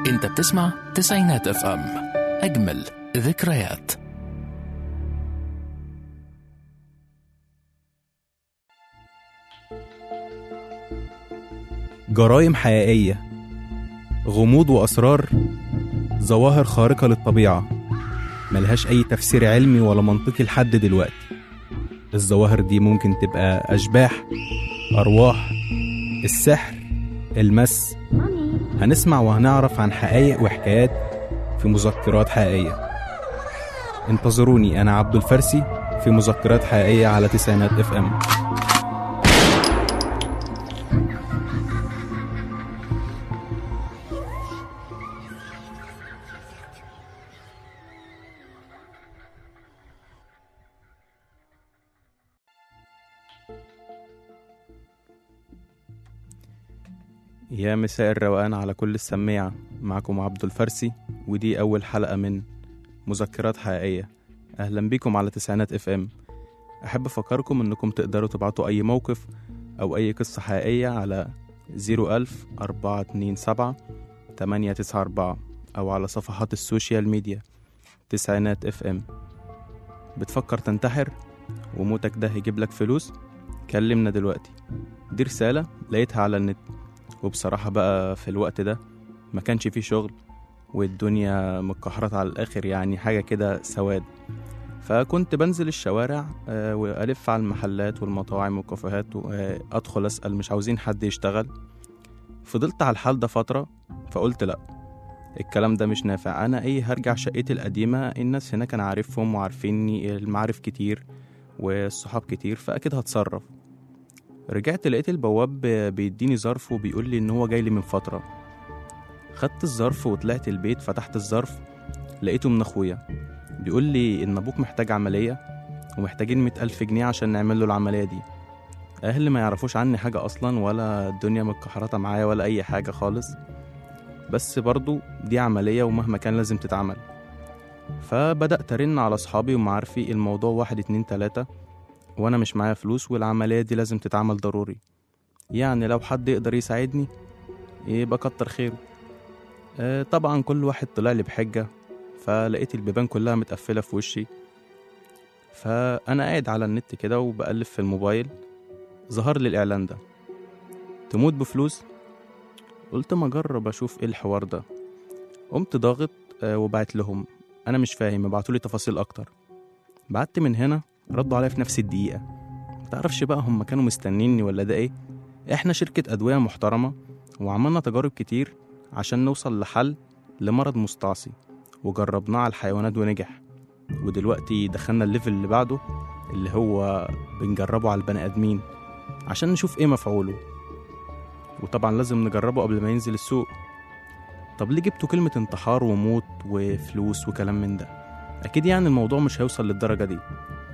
انت بتسمع تسعينات اف ام اجمل ذكريات جرائم حقيقية غموض وأسرار ظواهر خارقة للطبيعة ملهاش أي تفسير علمي ولا منطقي لحد دلوقتي الظواهر دي ممكن تبقى أشباح أرواح السحر المس هنسمع وهنعرف عن حقائق وحكايات في مذكرات حقيقية انتظروني أنا عبد الفرسي في مذكرات حقيقية على تسعينات اف ام يا مساء الروقان على كل السميعة معكم عبد الفرسي ودي أول حلقة من مذكرات حقيقية أهلا بيكم على تسعينات اف ام أحب أفكركم إنكم تقدروا تبعتوا أي موقف أو أي قصة حقيقية على زيرو ألف أربعة اتنين سبعة تمانية تسعة أربعة أو على صفحات السوشيال ميديا تسعينات اف ام بتفكر تنتحر وموتك ده هيجيب لك فلوس كلمنا دلوقتي دي رسالة لقيتها على النت وبصراحة بقى في الوقت ده ما كانش فيه شغل والدنيا متكحرت على الآخر يعني حاجة كده سواد فكنت بنزل الشوارع آه، وألف على المحلات والمطاعم والكافيهات وأدخل أسأل مش عاوزين حد يشتغل فضلت على الحال ده فترة فقلت لأ الكلام ده مش نافع أنا إيه هرجع شقتي القديمة الناس هناك أنا عارفهم وعارفيني المعارف كتير والصحاب كتير فأكيد هتصرف رجعت لقيت البواب بيديني ظرف وبيقول لي ان هو جاي لي من فتره خدت الظرف وطلعت البيت فتحت الظرف لقيته من اخويا بيقول لي ان ابوك محتاج عمليه ومحتاجين مئة ألف جنيه عشان نعمل له العملية دي أهلي ما يعرفوش عني حاجة أصلا ولا الدنيا متكحرطة معايا ولا أي حاجة خالص بس برضو دي عملية ومهما كان لازم تتعمل فبدأت أرن على أصحابي ومعارفي الموضوع واحد اتنين تلاتة وانا مش معايا فلوس والعملية دي لازم تتعمل ضروري يعني لو حد يقدر يساعدني يبقى كتر خيره آه طبعا كل واحد طلع لي بحجة فلقيت البيبان كلها متقفلة في وشي فأنا قاعد على النت كده وبقلب في الموبايل ظهر لي الإعلان ده تموت بفلوس قلت ما أجرب أشوف إيه الحوار ده قمت ضاغط آه وبعت لهم أنا مش فاهم ابعتولي تفاصيل أكتر بعت من هنا ردوا عليا في نفس الدقيقة متعرفش بقى هم كانوا مستنيني ولا ده ايه احنا شركة أدوية محترمة وعملنا تجارب كتير عشان نوصل لحل لمرض مستعصي وجربناه على الحيوانات ونجح ودلوقتي دخلنا الليفل اللي بعده اللي هو بنجربه على البني آدمين عشان نشوف ايه مفعوله وطبعا لازم نجربه قبل ما ينزل السوق طب ليه جبتوا كلمة انتحار وموت وفلوس وكلام من ده أكيد يعني الموضوع مش هيوصل للدرجة دي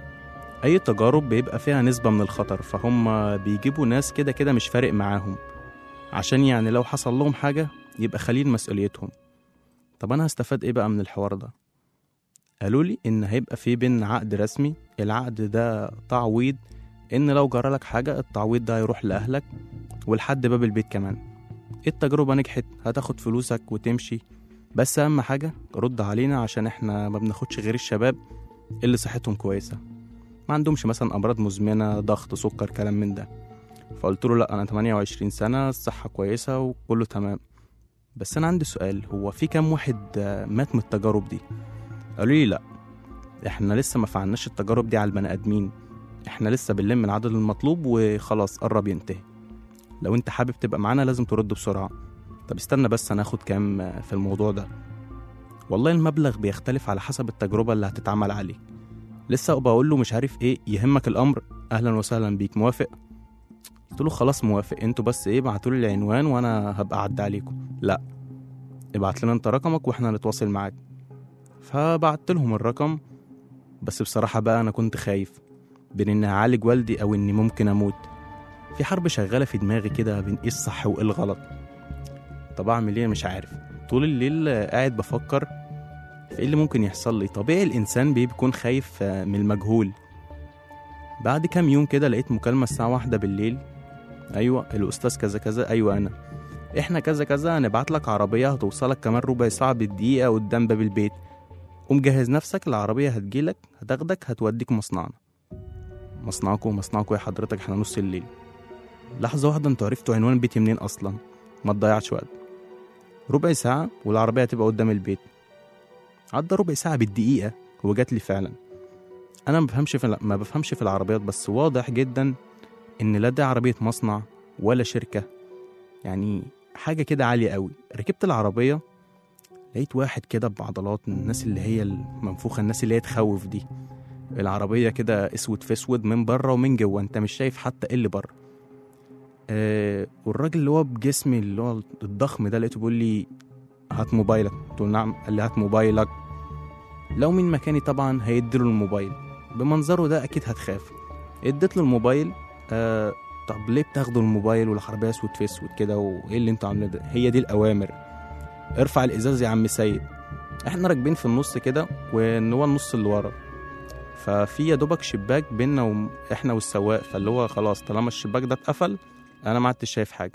أي تجارب بيبقى فيها نسبة من الخطر فهم بيجيبوا ناس كده كده مش فارق معاهم عشان يعني لو حصل لهم حاجة يبقى خليل مسؤوليتهم طب أنا هستفاد إيه بقى من الحوار ده قالوا لي إن هيبقى في بين عقد رسمي العقد ده تعويض إن لو جرالك حاجة التعويض ده هيروح لأهلك ولحد باب البيت كمان التجربة نجحت هتاخد فلوسك وتمشي بس أهم حاجة رد علينا عشان إحنا ما بناخدش غير الشباب اللي صحتهم كويسة ما عندهمش مثلا امراض مزمنه ضغط سكر كلام من ده فقلت له لا انا 28 سنه الصحه كويسه وكله تمام بس انا عندي سؤال هو في كام واحد آه، مات من التجارب دي قالوا لي لا احنا لسه ما فعلناش التجارب دي على البني ادمين احنا لسه بنلم العدد المطلوب وخلاص قرب ينتهي لو انت حابب تبقى معانا لازم ترد بسرعه طب استنى بس انا هاخد كام آه، في الموضوع ده والله المبلغ بيختلف على حسب التجربه اللي هتتعمل عليك لسه بقول له مش عارف ايه يهمك الامر اهلا وسهلا بيك موافق قلت له خلاص موافق انتوا بس ايه بعتوا لي العنوان وانا هبقى اعدي عليكم لا ابعت لنا انت رقمك واحنا نتواصل معاك فبعت لهم الرقم بس بصراحة بقى انا كنت خايف بين اني اعالج والدي او اني ممكن اموت في حرب شغالة في دماغي كده بين ايه الصح وايه الغلط طب اعمل ايه مش عارف طول الليل قاعد بفكر في ايه اللي ممكن يحصل لي طبيعي الانسان بيكون خايف آه، من المجهول بعد كام يوم كده لقيت مكالمة الساعة واحدة بالليل أيوة الأستاذ كذا كذا أيوة أنا احنا كذا كذا هنبعت لك عربيه هتوصلك كمان ربع ساعه بالدقيقه قدام باب البيت قوم جهز نفسك العربيه هتجيلك هتاخدك هتوديك مصنعنا مصنعكم مصنعكم يا حضرتك احنا نص الليل لحظه واحده انتوا عرفتوا عنوان بيتي منين اصلا ما تضيعش وقت ربع ساعه والعربيه هتبقى قدام البيت عدى ربع ساعه بالدقيقه وجات لي فعلا انا ما بفهمش في ما بفهمش في العربيات بس واضح جدا ان لا دي عربيه مصنع ولا شركه يعني حاجه كده عاليه قوي ركبت العربيه لقيت واحد كده بعضلات من الناس اللي هي المنفوخه الناس اللي هي تخوف دي العربيه كده اسود في اسود من بره ومن جوه انت مش شايف حتى ايه اللي بره آه والراجل اللي هو بجسمي اللي هو الضخم ده لقيته بيقول لي هات موبايلك قلت له نعم قال لي هات موبايلك لو من مكاني طبعا هيديله الموبايل بمنظره ده اكيد هتخاف اديت له الموبايل آه طب ليه بتاخدوا الموبايل والعربيه اسود في اسود كده وايه اللي انتوا عاملينه ده هي دي الاوامر ارفع الازاز يا عم سيد احنا راكبين في النص كده وان هو النص اللي ورا ففي يا دوبك شباك بينا واحنا والسواق فاللي هو خلاص طالما الشباك ده اتقفل انا ما عدتش شايف حاجه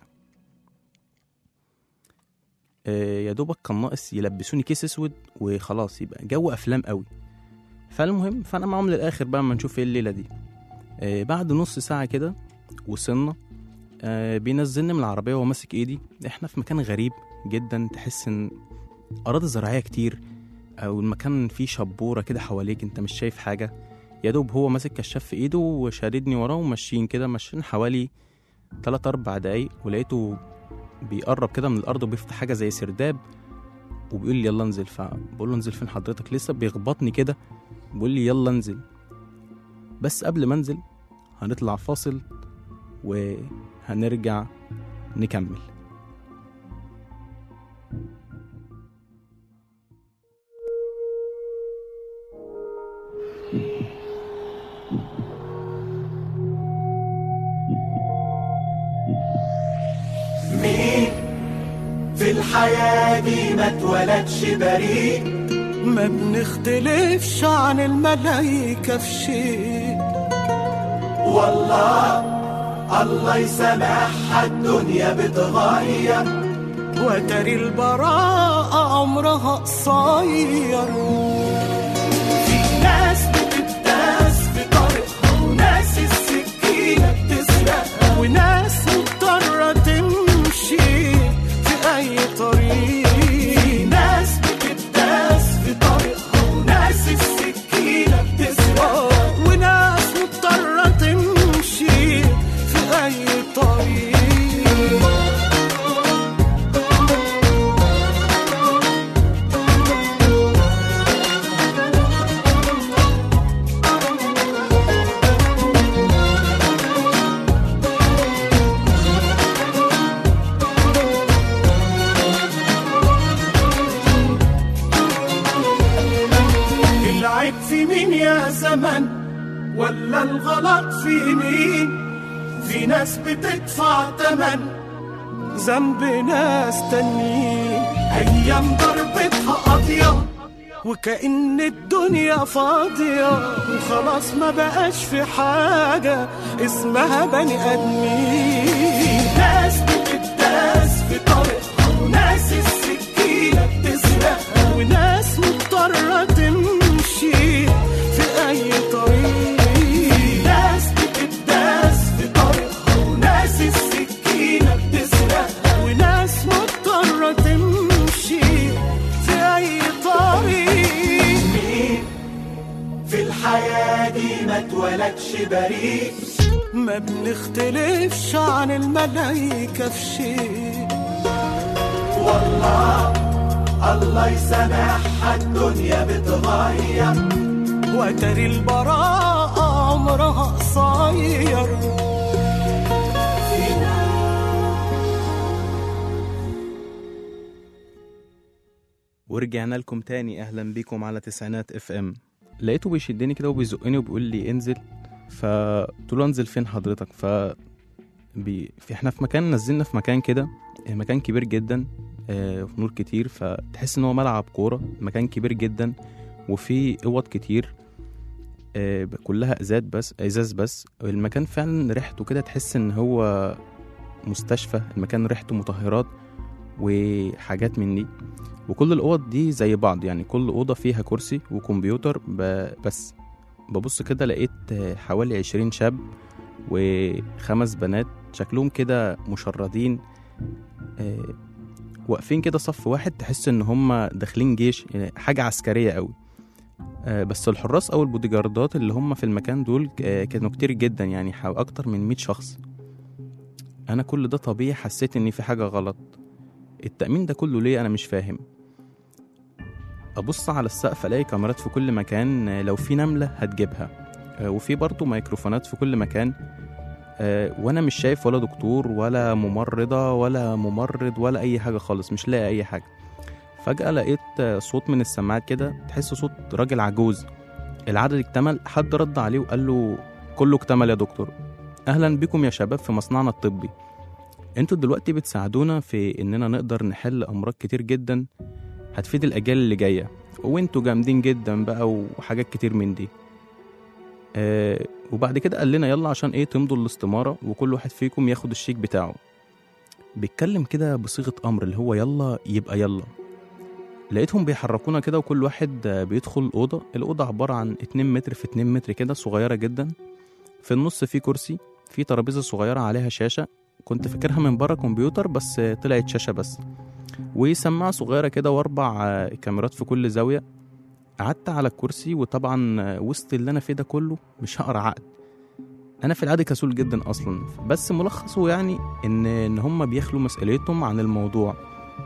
آه، يا دوبك كان ناقص يلبسوني كيس اسود وخلاص يبقى جو افلام قوي فالمهم فانا معاهم للاخر بقى اما نشوف ايه الليله دي آه، بعد نص ساعه كده وصلنا آه، بينزلني من العربيه وهو ماسك ايدي احنا في مكان غريب جدا تحس ان اراضي زراعيه كتير او المكان فيه شبوره كده حواليك انت مش شايف حاجه يا دوب هو ماسك كشاف في ايده وشاددني وراه وماشيين كده ماشيين حوالي 3 4 دقايق ولقيته بيقرب كده من الارض وبيفتح حاجه زي سرداب وبيقول لي يلا انزل فبقول له انزل فين حضرتك لسه بيخبطني كده بيقول لي يلا انزل بس قبل ما انزل هنطلع فاصل وهنرجع نكمل مين في الحياة دي ما اتولدش بريء ما بنختلفش عن الملايكة في شيء والله الله يسامحها الدنيا بتغير وتري البراءة عمرها قصير في ناس بتداس في طريقها وناس السكينة بتسرقها وناس مضطرة تمشي في أي طريق في ناس بتداس في طريقها وناس السكينة بتسرقها آه، وناس مضطرة تمشي في أي طريق العيب في مين يا زمن ولا الغلط في مين في ناس بتدفع تمن ذنب ناس تانيين ايام ضربتها قاضية وكأن الدنيا فاضية وخلاص ما بقاش في حاجة اسمها بني آدمين ناس بتداس في طريقها وناس السكينة بتسرقها وناس مضطرة تمشي في أي طريق ناس بتداس في طريقها وناس السكينة بتسرقها وناس مضطرة تمشي في أي طريق مين في الحياة دي ما اتولدش بريء ما بنختلفش عن الملايكة في شيء والله الله يسامحها الدنيا بتغير وتري البراءة عمرها قصير ورجعنا لكم تاني اهلا بيكم على تسعينات اف ام لقيته بيشدني كده وبيزقني وبيقول لي انزل فقلت له انزل فين حضرتك ف بي... في احنا في مكان نزلنا في مكان كده آه، مكان كبير جدا آه، وفي نور كتير فتحس ان هو ملعب كوره مكان كبير جدا وفي اوض كتير آه، كلها ازاز بس ازاز بس المكان فعلا ريحته كده تحس ان هو مستشفى المكان ريحته مطهرات وحاجات من دي وكل الأوض دي زي بعض يعني كل أوضة فيها كرسي وكمبيوتر ب- بس ببص كده لقيت آه، حوالي عشرين شاب وخمس بنات شكلهم كده مشردين آه، واقفين كده صف واحد تحس ان هم داخلين جيش يعني حاجة عسكرية قوي آه، بس الحراس او البوديجاردات اللي هم في المكان دول آه، كانوا كتير جدا يعني حو- اكتر من 100 شخص انا كل ده طبيعي حسيت ان في حاجة غلط التأمين ده كله ليه انا مش فاهم ابص على السقف الاقي كاميرات في كل مكان آه، لو في نملة هتجيبها آه، وفي برضه ميكروفونات في كل مكان آه، وانا مش شايف ولا دكتور ولا ممرضة ولا ممرض ولا اي حاجة خالص مش لاقي اي حاجة فجأة لقيت آه، صوت من السماعات كده تحس صوت راجل عجوز العدد اكتمل حد رد عليه وقال له كله اكتمل يا دكتور اهلا بكم يا شباب في مصنعنا الطبي انتوا دلوقتي بتساعدونا في اننا نقدر نحل امراض كتير جدا هتفيد الاجيال اللي جايه وانتوا جامدين جدا بقى وحاجات كتير من دي آه وبعد كده قال لنا يلا عشان ايه تمضوا الاستماره وكل واحد فيكم ياخد الشيك بتاعه بيتكلم كده بصيغه امر اللي هو يلا يبقى يلا لقيتهم بيحركونا كده وكل واحد آه، بيدخل اوضه الاوضه عباره عن 2 متر في 2 متر كده صغيره جدا في النص في كرسي في ترابيزه صغيره عليها شاشه كنت فاكرها من بره كمبيوتر بس آه، طلعت شاشه بس وسماعه صغيره كده واربع آه، كاميرات في كل زاويه قعدت على الكرسي وطبعا آه، وسط اللي انا فيه ده كله مش هقرا عقد انا في العاده كسول جدا اصلا بس ملخصه يعني ان ان هم بيخلوا مسؤوليتهم عن الموضوع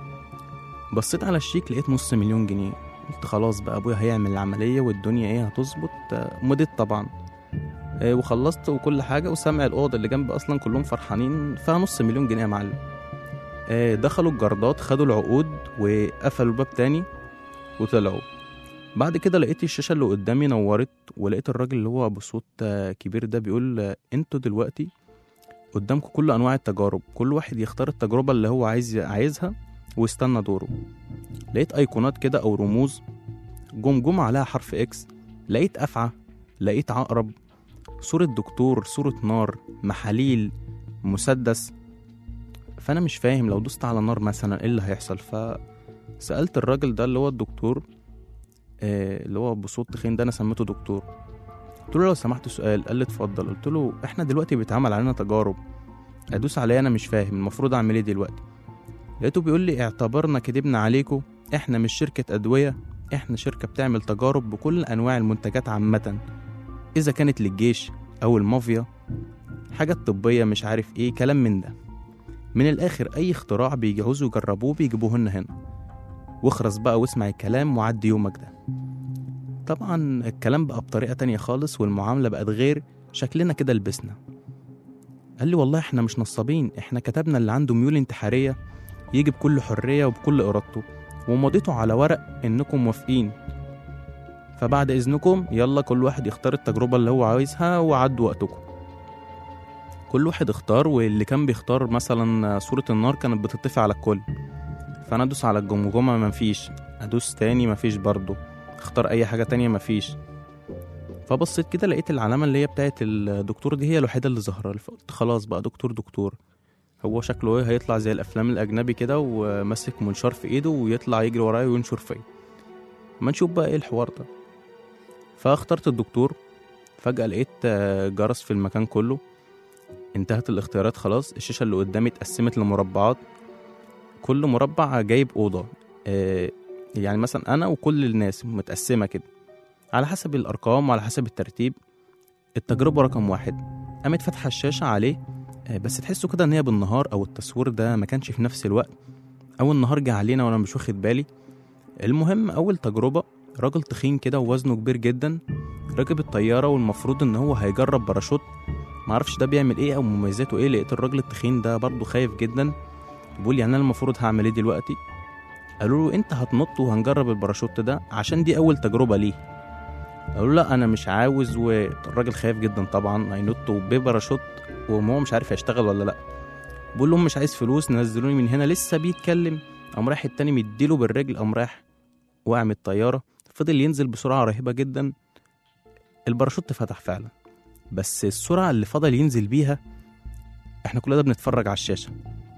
بصيت على الشيك لقيت نص مليون جنيه قلت خلاص بقى ابويا هيعمل العمليه والدنيا ايه هتظبط آه، مضيت طبعا آه، وخلصت وكل حاجه وسامع الاوضه اللي جنبي اصلا كلهم فرحانين فيها نص مليون جنيه يا معلم آه، دخلوا الجردات خدوا العقود وقفلوا الباب تاني وطلعوا بعد كده لقيت الشاشة اللي قدامي نورت ولقيت الراجل اللي هو بصوت آه، كبير ده بيقول آه، انتوا دلوقتي قدامكم كل انواع التجارب كل واحد يختار التجربة اللي هو عايز عايزها ويستنى دوره لقيت ايقونات كده او رموز جمجمة عليها حرف اكس لقيت افعى لقيت عقرب صورة دكتور صورة نار محاليل مسدس فانا مش فاهم لو دوست على نار مثلا ايه اللي هيحصل فسألت الراجل ده اللي هو الدكتور آه، اللي هو بصوت تخين ده انا سميته دكتور قلت له لو سمحت سؤال قال لي اتفضل قلت له احنا دلوقتي بيتعمل علينا تجارب ادوس عليا انا مش فاهم المفروض اعمل ايه دلوقتي لقيته بيقول لي اعتبرنا كدبنا عليكم احنا مش شركة ادوية احنا شركة بتعمل تجارب بكل انواع المنتجات عامة اذا كانت للجيش او المافيا حاجات طبية مش عارف ايه كلام من ده من الاخر اي اختراع بيجهزوا يجربوه بيجيبوه لنا هنا واخرس بقى واسمع الكلام وعدي يومك ده طبعا الكلام بقى بطريقة تانية خالص والمعاملة بقت غير شكلنا كده لبسنا قال لي والله احنا مش نصابين احنا كتبنا اللي عنده ميول انتحارية يجي بكل حرية وبكل إرادته ومضيته على ورق إنكم موافقين فبعد إذنكم يلا كل واحد يختار التجربة اللي هو عايزها وعدوا وقتكم كل واحد اختار واللي كان بيختار مثلا صورة النار كانت بتطفي على الكل فأنا أدوس على الجمجمة مفيش أدوس تاني مفيش برضه اختار أي حاجة تانية مفيش فبصيت كده لقيت العلامة اللي هي بتاعت الدكتور دي هي الوحيدة اللي ظاهرة لي فقلت خلاص بقى دكتور دكتور هو شكله ايه هيطلع زي الافلام الاجنبي كده وماسك منشار في ايده ويطلع يجري ورايا وينشر فيا ما نشوف بقى ايه الحوار ده فاخترت الدكتور فجأة لقيت آه، جرس في المكان كله انتهت الاختيارات خلاص الشاشة اللي قدامي اتقسمت لمربعات كل مربع جايب أوضة آه، يعني مثلا أنا وكل الناس متقسمة كده على حسب الأرقام وعلى حسب الترتيب التجربة رقم واحد قامت فاتحة الشاشة عليه آه، بس تحسوا كده ان هي بالنهار او التصوير ده ما كانش في نفس الوقت او النهار جه علينا وانا مش واخد بالي المهم اول تجربه راجل تخين كده ووزنه كبير جدا راكب الطياره والمفروض ان هو هيجرب باراشوت معرفش ده بيعمل ايه او مميزاته ايه لقيت الراجل التخين ده برضه خايف جدا بيقول يعني انا المفروض هعمل ايه دلوقتي قالوا له انت هتنط وهنجرب الباراشوت ده عشان دي اول تجربه ليه قالوا له لا انا مش عاوز والراجل خايف جدا طبعا هينط بباراشوت وهو مش عارف هيشتغل ولا لا بقول لهم مش عايز فلوس نزلوني من هنا لسه بيتكلم قام رايح التاني مديله بالرجل قام رايح وقع من الطياره فضل ينزل بسرعه رهيبه جدا الباراشوت فتح فعلا بس السرعه اللي فضل ينزل بيها احنا كل ده بنتفرج على الشاشه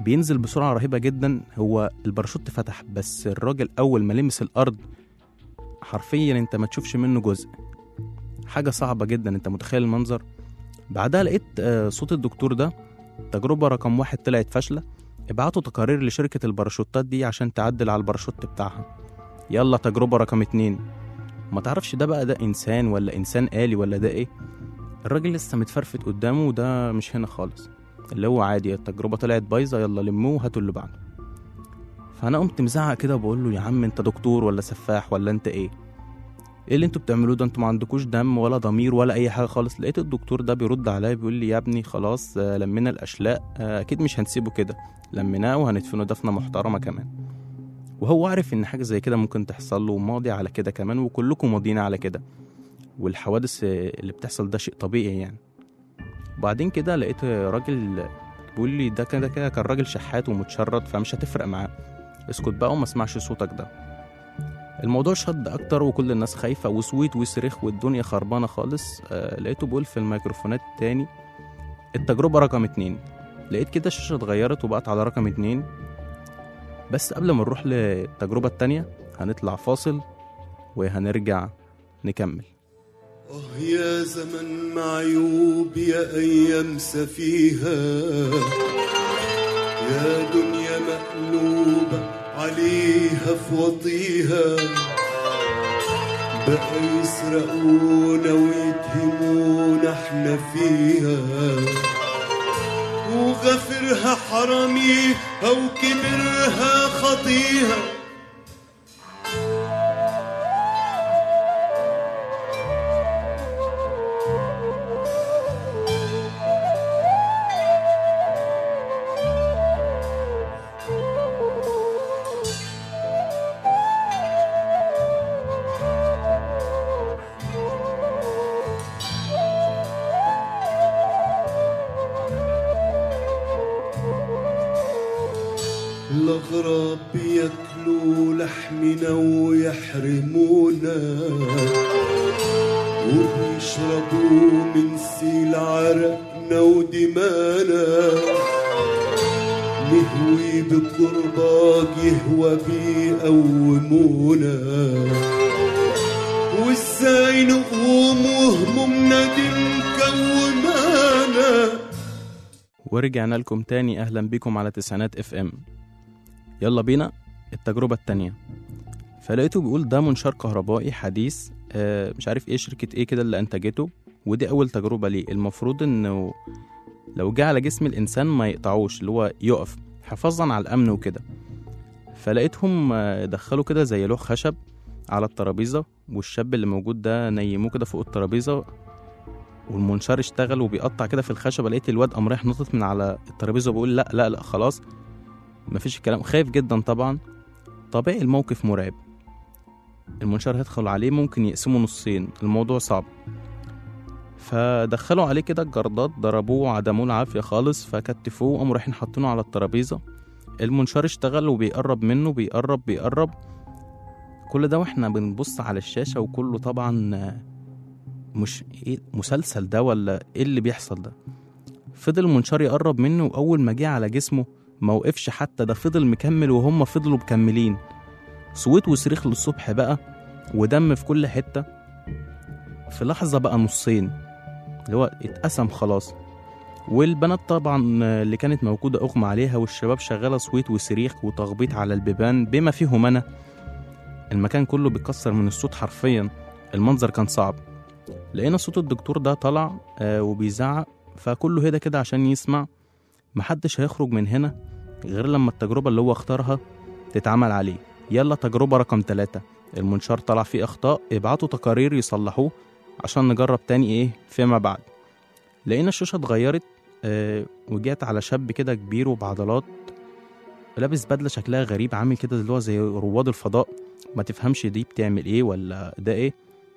بينزل بسرعة رهيبة جدا هو الباراشوت فتح بس الراجل أول ما لمس الأرض حرفيا انت ما تشوفش منه جزء حاجة صعبة جدا انت متخيل المنظر بعدها لقيت آه، صوت الدكتور ده تجربة رقم واحد طلعت فاشلة ابعتوا تقارير لشركة الباراشوتات دي عشان تعدل على الباراشوت بتاعها يلا تجربة رقم اتنين ما تعرفش ده بقى ده إنسان ولا إنسان آلي ولا ده إيه الراجل لسه متفرفت قدامه وده مش هنا خالص اللي هو عادي التجربة طلعت بايظة يلا لموه هاتوا اللي بعده فأنا قمت مزعق كده وبقول له يا عم أنت دكتور ولا سفاح ولا أنت إيه ايه اللي انتوا بتعملوه ده انتوا ما عندكوش دم ولا ضمير ولا اي حاجه خالص لقيت الدكتور ده بيرد عليا بيقول لي يا ابني خلاص آه، لمينا الاشلاء آه، اكيد مش هنسيبه كده لميناه وهندفنه دفنه محترمه كمان وهو عارف ان حاجه زي كده ممكن تحصل له وماضي على كده كمان وكلكم ماضيين على كده والحوادث آه، اللي بتحصل ده شيء طبيعي يعني وبعدين كده لقيت راجل بيقول لي ده كده كده كان راجل شحات ومتشرد فمش هتفرق معاه اسكت بقى وما اسمعش صوتك ده الموضوع شد اكتر وكل الناس خايفه وسويت وصريخ والدنيا خربانه خالص آه لقيته بيقول في الميكروفونات تاني التجربه رقم اتنين لقيت كده الشاشه اتغيرت وبقت على رقم اتنين بس قبل ما نروح للتجربه التانية هنطلع فاصل وهنرجع نكمل آه يا زمن معيوب يا أيام سفيهة يا دنيا مقلوبة عليها في وطيها بقى يسرقونا ويتهمونا احنا فيها وغفرها حراميها وكبرها خطيها الأغراب بياكلوا لحمنا ويحرمونا وبيشربوا من سيل عرقنا ودمانا نهوي بقرباك يهوى بيقومونا وازاي نقوم وهمومنا دي مكومانا ورجعنا لكم تاني اهلا بيكم على تسعينات اف ام يلا بينا التجربة التانية فلقيته بيقول ده منشار كهربائي حديث آه، مش عارف ايه شركة ايه كده اللي انتجته ودي اول تجربة ليه المفروض انه لو جه على جسم الانسان ما يقطعوش اللي هو يقف حفاظا على الامن وكده فلقيتهم آه، دخلوا كده زي لوح خشب على الترابيزة والشاب اللي موجود ده نيموه كده فوق الترابيزة والمنشار اشتغل وبيقطع كده في الخشبة لقيت الواد قام رايح نطت من على الترابيزة وبيقول لا لا لا خلاص مفيش الكلام خايف جدا طبعا طبيعي الموقف مرعب المنشار هيدخل عليه ممكن يقسمه نصين الموضوع صعب فدخلوا عليه كده الجردات ضربوه وعدموه العافية خالص فكتفوه وقاموا رايحين حاطينه على الترابيزة المنشار اشتغل وبيقرب منه بيقرب بيقرب كل ده واحنا بنبص على الشاشة وكله طبعا آه، مش ايه مسلسل ده ولا ايه اللي بيحصل ده فضل المنشار يقرب منه واول ما جه على جسمه ما وقفش حتى ده فضل مكمل وهم فضلوا مكملين صوت وصريخ للصبح بقى ودم في كل حتة في لحظة بقى نصين اللي هو اتقسم خلاص والبنات طبعا اللي كانت موجودة أغمى عليها والشباب شغالة صويت وصريخ وتخبيط على البيبان بما فيهم أنا المكان كله بيكسر من الصوت حرفيا المنظر كان صعب لقينا صوت الدكتور ده طلع آه وبيزعق فكله هدى كده عشان يسمع محدش هيخرج من هنا غير لما التجربة اللي هو اختارها تتعمل عليه يلا تجربة رقم ثلاثة المنشار طلع فيه أخطاء ابعتوا تقارير يصلحوه عشان نجرب تاني إيه فيما بعد لقينا الشاشة اتغيرت آه وجات على شاب كده كبير وبعضلات لابس بدلة شكلها غريب عامل كده اللي هو زي رواد الفضاء ما تفهمش دي بتعمل ايه ولا ده ايه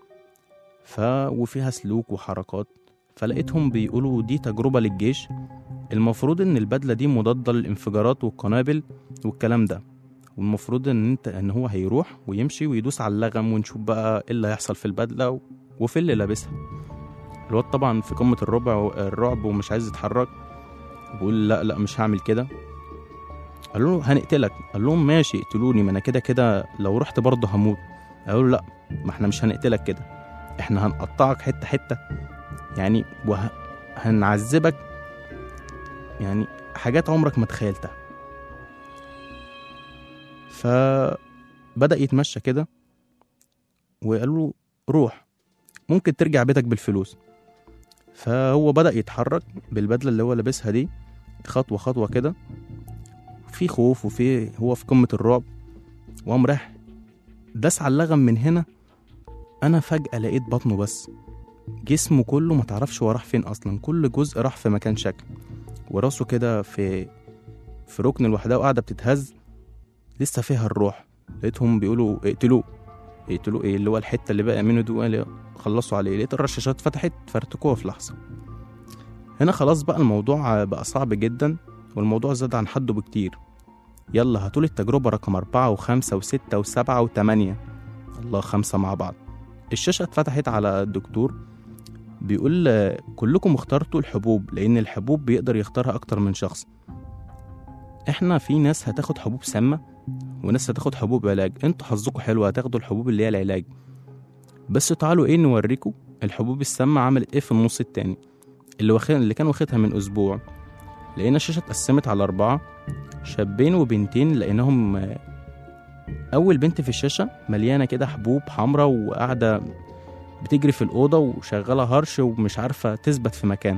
ف وفيها سلوك وحركات فلقيتهم بيقولوا دي تجربة للجيش المفروض ان البدلة دي مضادة للانفجارات والقنابل والكلام ده والمفروض ان انت ان هو هيروح ويمشي ويدوس على اللغم ونشوف بقى ايه اللي هيحصل في البدلة و... وفي اللي لابسها الواد طبعا في قمة الربع الرعب ومش عايز يتحرك بيقول لا لا مش هعمل كده قالوا له هنقتلك قال لهم ماشي اقتلوني ما انا كده كده لو رحت برضه هموت قالوا له لا ما احنا مش هنقتلك كده احنا هنقطعك حته حته يعني وهنعذبك يعني حاجات عمرك ما تخيلتها فبدأ يتمشى كده وقالوا له روح ممكن ترجع بيتك بالفلوس فهو بدأ يتحرك بالبدلة اللي هو لابسها دي خطوة خطوة كده في خوف وفي هو في قمة الرعب وقام راح داس على اللغم من هنا أنا فجأة لقيت بطنه بس جسمه كله ما تعرفش هو راح فين أصلا كل جزء راح في مكان شكل وراسه كده في في ركن لوحدها وقاعدة بتتهز لسه فيها الروح لقيتهم بيقولوا اقتلوه يقتلوه ايه اللي هو الحته اللي بقى منه دي قال خلصوا عليه لقيت الرشاشات فتحت فارتكوها في لحظه هنا خلاص بقى الموضوع بقى صعب جدا والموضوع زاد عن حده بكتير يلا هاتولي التجربة رقم أربعة وخمسة وستة وسبعة وتمانية الله خمسة مع بعض الشاشة اتفتحت على الدكتور بيقول آه، كلكم اخترتوا الحبوب لأن الحبوب بيقدر يختارها أكتر من شخص احنا في ناس هتاخد حبوب سامة وناس هتاخد حبوب علاج انتوا حظكم حلو هتاخدوا الحبوب اللي هي العلاج بس تعالوا ايه نوريكم الحبوب السامة عملت ايه في النص التاني اللي واخد اللي كان واخدها من اسبوع لقينا الشاشة اتقسمت على أربعة شابين وبنتين لقيناهم آه، أول بنت في الشاشة مليانة كده حبوب حمراء وقاعدة بتجري في الأوضة وشغالة هرش ومش عارفة تثبت في مكان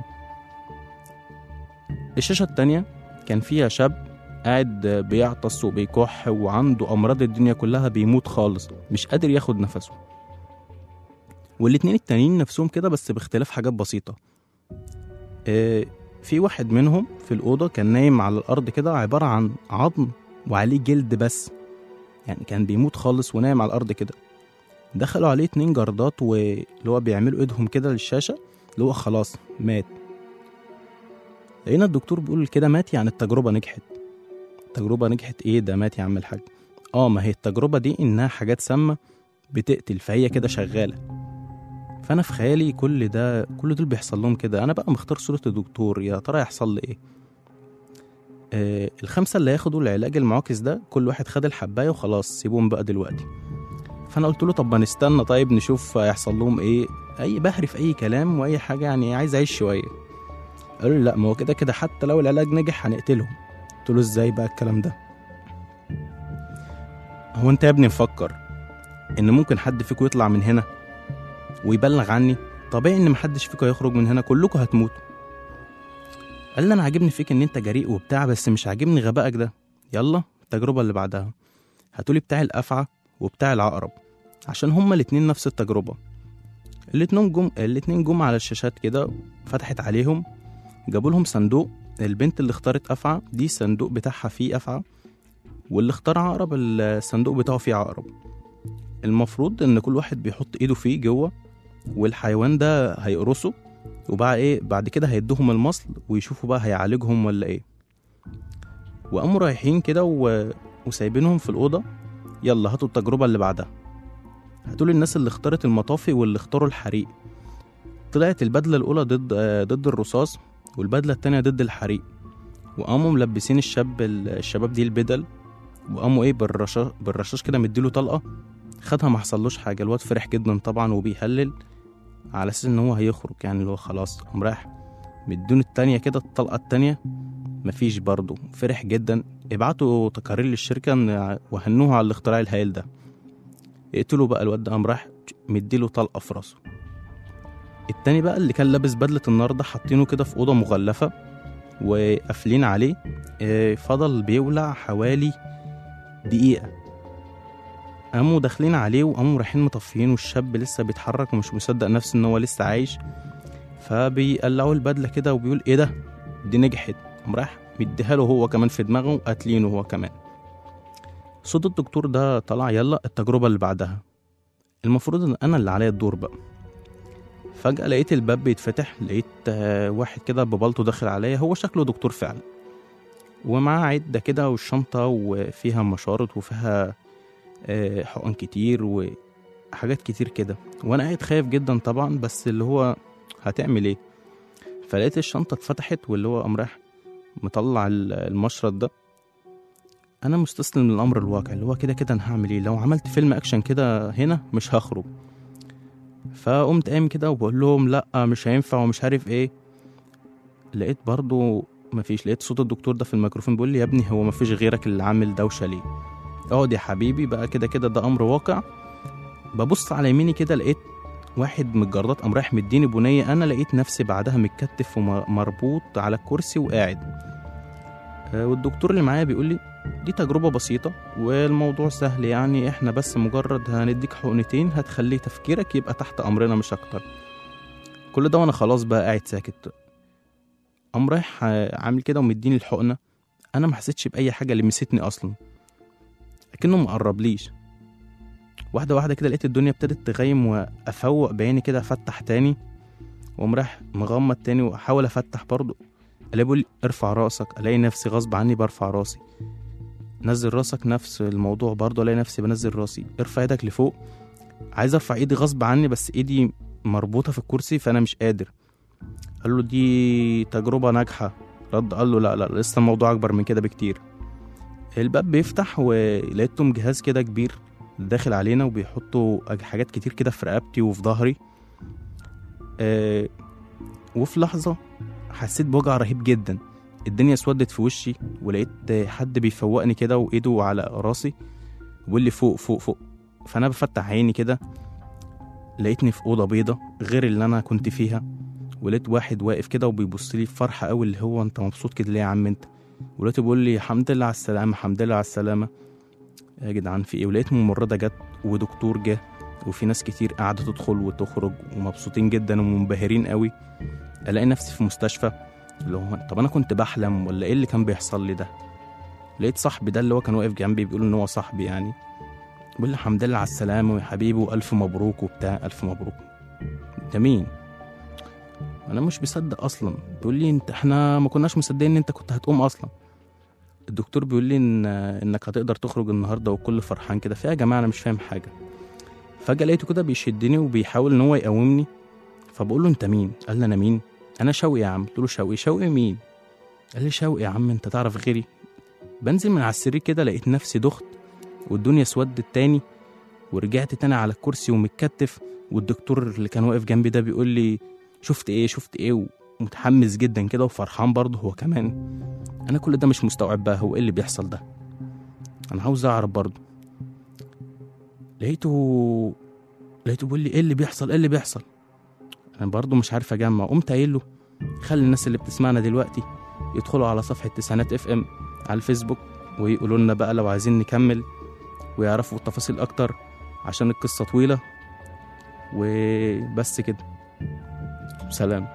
الشاشة التانية كان فيها شاب قاعد بيعطس وبيكح وعنده أمراض الدنيا كلها بيموت خالص مش قادر ياخد نفسه والاتنين التانيين نفسهم كده بس باختلاف حاجات بسيطة آه، في واحد منهم في الأوضة كان نايم على الأرض كده عبارة عن عظم وعليه جلد بس يعني كان بيموت خالص ونايم على الأرض كده دخلوا عليه اتنين جردات واللي هو بيعملوا ايدهم كده للشاشة اللي هو خلاص مات لقينا الدكتور بيقول كده مات يعني التجربة نجحت التجربة نجحت ايه ده مات يا عم الحاج اه ما هي التجربة دي انها حاجات سامة بتقتل فهي كده شغالة فانا في خيالي كل ده كل دول بيحصل لهم كده انا بقى مختار صورة الدكتور يا ترى يحصل لي ايه آه الخمسة اللي هياخدوا العلاج المعاكس ده كل واحد خد الحباية وخلاص سيبوهم بقى دلوقتي فانا قلت له طب ما نستنى طيب نشوف هيحصل لهم ايه اي بهري في اي كلام واي حاجة يعني عايز اعيش شوية قالوا لي لا ما هو كده كده حتى لو العلاج نجح هنقتلهم قلت له ازاي بقى الكلام ده هو انت يا ابني مفكر ان ممكن حد فيكم يطلع من هنا ويبلغ عني طبيعي ان محدش فيكم هيخرج من هنا كلكم هتموتوا قال لي انا عاجبني فيك ان انت جريء وبتاع بس مش عاجبني غبائك ده يلا التجربه اللي بعدها هاتولي بتاع الافعى وبتاع العقرب عشان هما الاتنين نفس التجربه الاتنين جم الاتنين جم على الشاشات كده فتحت عليهم جابوا لهم صندوق البنت اللي اختارت افعى دي الصندوق بتاعها فيه افعى واللي اختار عقرب الصندوق بتاعه فيه عقرب المفروض ان كل واحد بيحط ايده فيه جوه والحيوان ده هيقرصه وبعد ايه بعد كده هيدوهم المصل ويشوفوا بقى هيعالجهم ولا ايه وقاموا رايحين كده و... وسايبينهم في الاوضه يلا هاتوا التجربه اللي بعدها هاتوا لي الناس اللي اختارت المطافي واللي اختاروا الحريق طلعت البدله الاولى ضد آه، ضد الرصاص والبدله التانية ضد الحريق وقاموا ملبسين الشاب الشباب دي البدل وقاموا ايه بالرشاش بالرشاش كده مديله طلقه خدها ما حصلوش حاجه الواد فرح جدا طبعا وبيهلل على اساس ان هو هيخرج يعني اللي هو خلاص قام رايح مديله التانية كده الطلقه التانية مفيش برضه فرح جدا ابعتوا تقارير للشركه إن- وهنوها على الاختراع الهائل ده يقتلوا بقى الواد ده قام رايح مديله طلقه في راسه التاني بقى اللي كان لابس بدله النار ده حاطينه كده في اوضه مغلفه وقافلين عليه آه، فضل بيولع حوالي دقيقه قاموا داخلين عليه وقاموا رايحين مطفيين والشاب لسه بيتحرك ومش مصدق نفسه ان هو لسه عايش فبيقلعوا البدله كده وبيقول ايه ده دي نجحت قام راح مديها له هو كمان في دماغه وقاتلينه هو كمان صوت الدكتور ده طلع يلا التجربه اللي بعدها المفروض ان انا اللي عليا الدور بقى فجأة لقيت الباب بيتفتح لقيت آه، واحد كده ببلطو داخل عليا هو شكله دكتور فعلا ومعاه عدة كده والشنطة وفيها مشارط وفيها آه، حقن كتير وحاجات كتير كده وانا قاعد خايف جدا طبعا بس اللي هو هتعمل ايه فلقيت الشنطة اتفتحت واللي هو قام رايح مطلع ال- المشرط ده انا مستسلم للامر الواقع اللي هو كده كده انا هعمل ايه لو عملت فيلم اكشن كده هنا مش هخرج فقمت قايم كده وبقول لهم لا مش هينفع ومش عارف ايه لقيت برضو مفيش لقيت صوت الدكتور ده في الميكروفون بيقول لي يا ابني هو مفيش غيرك اللي عامل دوشه ليه اقعد يا حبيبي بقى كده كده ده امر واقع ببص على يميني كده لقيت واحد من الجردات قام رايح مديني بنيه انا لقيت نفسي بعدها متكتف ومربوط على الكرسي وقاعد آه، والدكتور اللي معايا بيقول لي دي تجربة بسيطة والموضوع سهل يعني احنا بس مجرد هنديك حقنتين هتخلي تفكيرك يبقى تحت امرنا مش اكتر كل ده وانا خلاص بقى قاعد ساكت قام رايح آه، عامل كده ومديني الحقنة انا ما حسيتش باي حاجة لمستني اصلا لكنه مقربليش واحدة واحدة كده لقيت الدنيا ابتدت تغيم وافوق بعيني كده افتح تاني وقوم رايح مغمض تاني واحاول افتح برضه الاقي بيقول لي ارفع راسك الاقي نفسي غصب عني برفع راسي نزل راسك نفس الموضوع برضه الاقي نفسي بنزل راسي ارفع ايدك لفوق عايز ارفع ايدي غصب عني بس ايدي مربوطه في الكرسي فانا مش قادر قال له دي تجربه ناجحه رد قال له لا لا لسه الموضوع اكبر من كده بكتير الباب بيفتح ولقيتهم جهاز كده كبير داخل علينا وبيحطوا أج- حاجات كتير كده في رقبتي وفي ظهري آه وفي لحظه حسيت بوجع رهيب جدا الدنيا اسودت في وشي ولقيت حد بيفوقني كده وايده على راسي وبيقول لي فوق فوق فوق فانا بفتح عيني كده لقيتني في اوضه بيضه غير اللي انا كنت فيها ولقيت واحد واقف كده وبيبص لي بفرحه قوي اللي هو انت مبسوط كده ليه يا عم انت ولقيته بيقول لي الحمد لله على السلامه الحمد لله على السلامه يا جدعان في ايه ولقيت ممرضه جت ودكتور جه وفي ناس كتير قاعده تدخل وتخرج ومبسوطين جدا ومنبهرين قوي الاقي نفسي في مستشفى اللي هو طب انا كنت بحلم ولا ايه اللي كان بيحصل لي ده لقيت صاحبي ده اللي هو كان واقف جنبي بيقول ان هو صاحبي يعني بيقول لي الحمد لله على السلامه يا حبيبي والف مبروك وبتاع الف مبروك انت مين انا مش مصدق اصلا بيقول لي انت احنا ما كناش مصدقين ان انت كنت هتقوم اصلا الدكتور بيقول لي ان انك هتقدر تخرج النهارده والكل فرحان كده فيا جماعه انا مش فاهم حاجه فجاه لقيته كده بيشدني وبيحاول ان هو يقومني فبقول له انت مين قال لي انا مين انا شوقي يا عم قلت له شوقي شوقي مين قال لي شوقي يا عم انت تعرف غيري بنزل من على السرير كده لقيت نفسي دخت والدنيا اسودت تاني ورجعت تاني على الكرسي ومتكتف والدكتور اللي كان واقف جنبي ده بيقول لي شفت ايه شفت ايه ومتحمس جدا كده وفرحان برضه هو كمان انا كل ده مش مستوعب بقى هو ايه اللي بيحصل ده انا عاوز اعرف برضه لقيته لقيته بيقول لي ايه اللي بيحصل ايه اللي بيحصل انا برضه مش عارف اجمع قمت قايل له خلي الناس اللي بتسمعنا دلوقتي يدخلوا على صفحة تسعينات اف ام على الفيسبوك ويقولوا لنا بقى لو عايزين نكمل ويعرفوا التفاصيل اكتر عشان القصة طويلة وبس كده سلام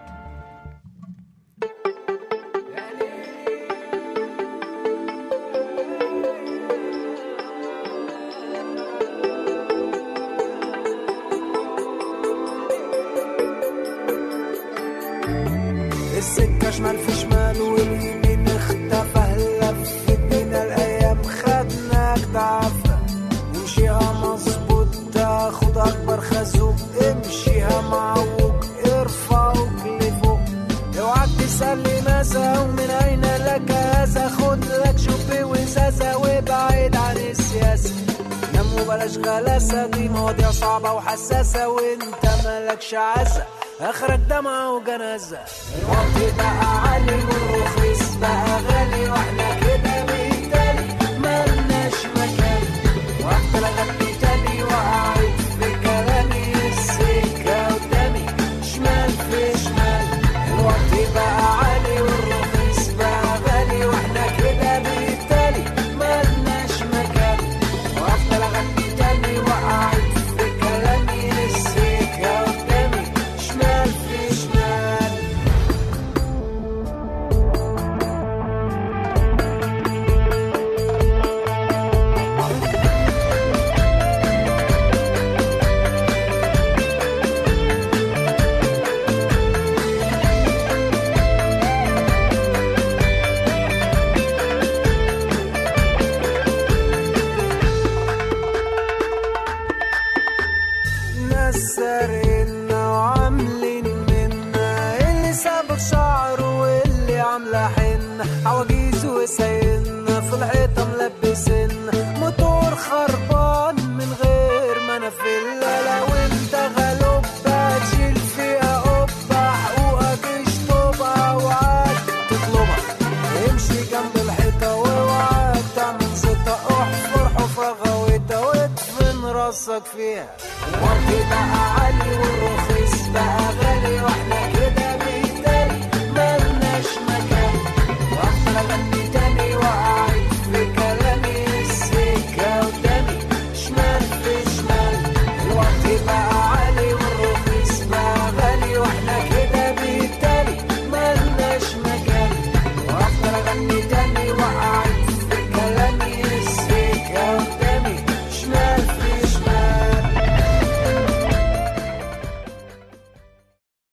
السكة شمال في شمال واليمين اختفى لفت بينا الأيام خدناك تعفى نمشيها مظبوط تاخد أكبر خازوق امشيها معوج ارفع لفوق اوعك تسألني ماذا ومن أين لك هذا خد لك شوبي وزازة وابعد عن السياسة نام وبلاش غلاسة دي مواضيع صعبة وحساسة وانت مالكش عزة اخرك دمعة وجنازة الوقت بقى عالي والرخيص بقى غالي واحنا كده بالتالي ملناش مكان واحدة لغتني تاني وقعت في كلامي السكة قدامي شمال في شمال الوقت بقى عالي والرخيص بقى غالي واحنا كده بالتالي ملناش مكان واحدة لغتني تاني وقعت في كلامي السكة قدامي شمال في شمال ناس سارقنا وعاملين منا اللي سابق شعره واللي عامله حنة عواجيز وسايقنا في الحيطة ملبس فيها وطي بقى عالي والرخام